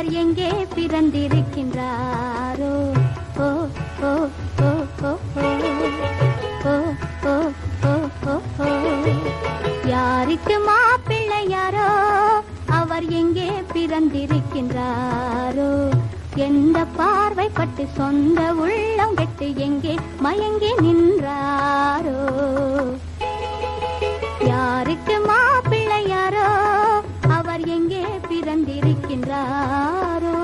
அவர் எங்கே பிறந்திருக்கின்றாரோ ஓ ஓ ஓ ஓ ஓ ஓ ஓ ஓ ஓ ஓ யாருக்கு மாப்பிள்ளை யாரோ அவர் எங்கே பிறந்திருக்கின்றாரோ எந்த பார்வை பட்டு சொந்த உள்ளம் கெட்டு எங்கே மயங்கி நின்றாரோ யாருக்கு மாப்பிள்ளை யாரோ அவர் எங்கே பிறந்திருக்கின்றாரோ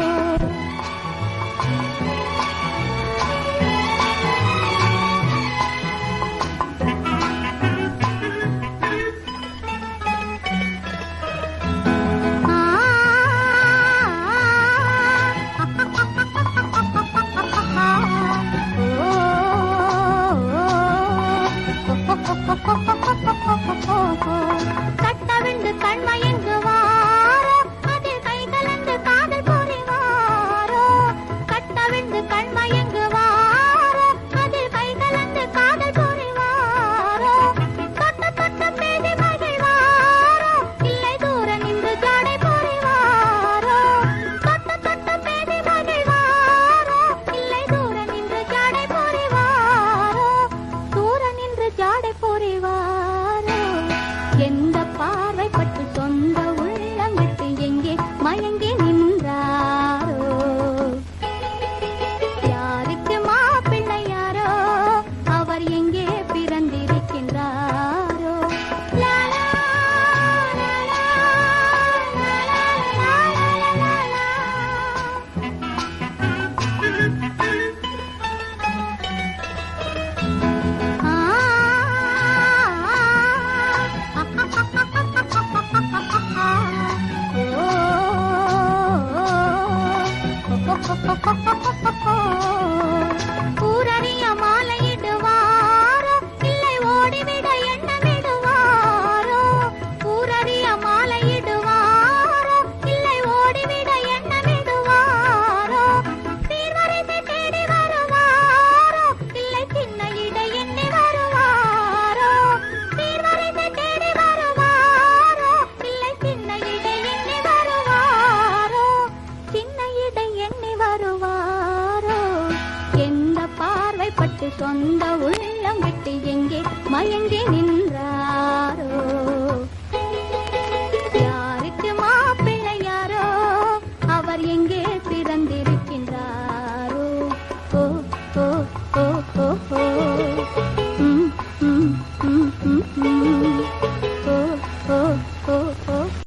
கட்டவிழ்ந்து கண்மயங்கு வாரோ அதில் கை கலந்து காதல் புரிவாரோ கட்டவிழ்ந்து கண்மயங்கு வாரோ அதில் கை கலந்து காதல் புரிவாரோ தொட்ட தொட்ட பேசி மகிழ்வாரோ இல்லை தூர நின்று ஜாடை புரிவாரோ தொட்ட தொட்ட பேசி மகிழ்வாரோ இல்லை தூர நின்று ஜாடை புரிவாரோ தூர நின்று ஜாடை புரிவாரோ எந்த பார்வை பட்டு சொந்த உள்ளம் விட்டு எங்கே மயங்கி நின்றாரோ யாருக்கு மாப்பிள்ளை யாரோ அவர் எங்கே பிறந்திருக்கின்றாரோ லா, லா, லா, லா, லா, லா, லா, லா, லா, லா. ஊரறிய மாலையிடுவாரோ இல்லை ஓடிவிட எண்ணமிடுவாரோ ஊரறிய மாலையிடுவாரோ இல்லை ஓடிவிட எண்ணமிடுவாரோ சீர்வரிசை தேடி வருவாரோ இல்லை சின்ன இடை எண்ணி வருவாரோ சீர்வரிசை தேடி வருவாரோ இல்லை சின்ன இடை எண்ணி வருவாரோ சின்ன இடை எண்ணி வருவாரோ எந்த பார்வை பட்டு சொந்த உள்ளம் விட்டு எங்கே மயங்கி நின்றாரோ யாருக்கு மாப்பிள்ளை யாரோ அவர் எங்கே பிறந்திருக்கின்றாரோ ஓ ஓ